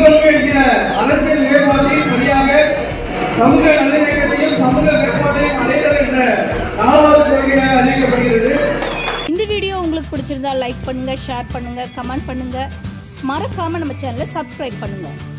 சமூகம் என்கிற அரசியல் நிலைப்பாட்டின் வழியாக சமூக நல்லிணக்கத்தையும் சமூக மேம்பாட்டையும் அடைதல் என்ற நாலாவது கொள்கையாக அறிவிக்கப்படுகிறது இந்த வீடியோ உங்களுக்கு பிடிச்சிருந்தா லைக் பண்ணுங்க ஷேர் பண்ணுங்க கமெண்ட் பண்ணுங்க மறக்காம நம்ம சேனலை சப்ஸ்கிரைப் பண்ணுங்க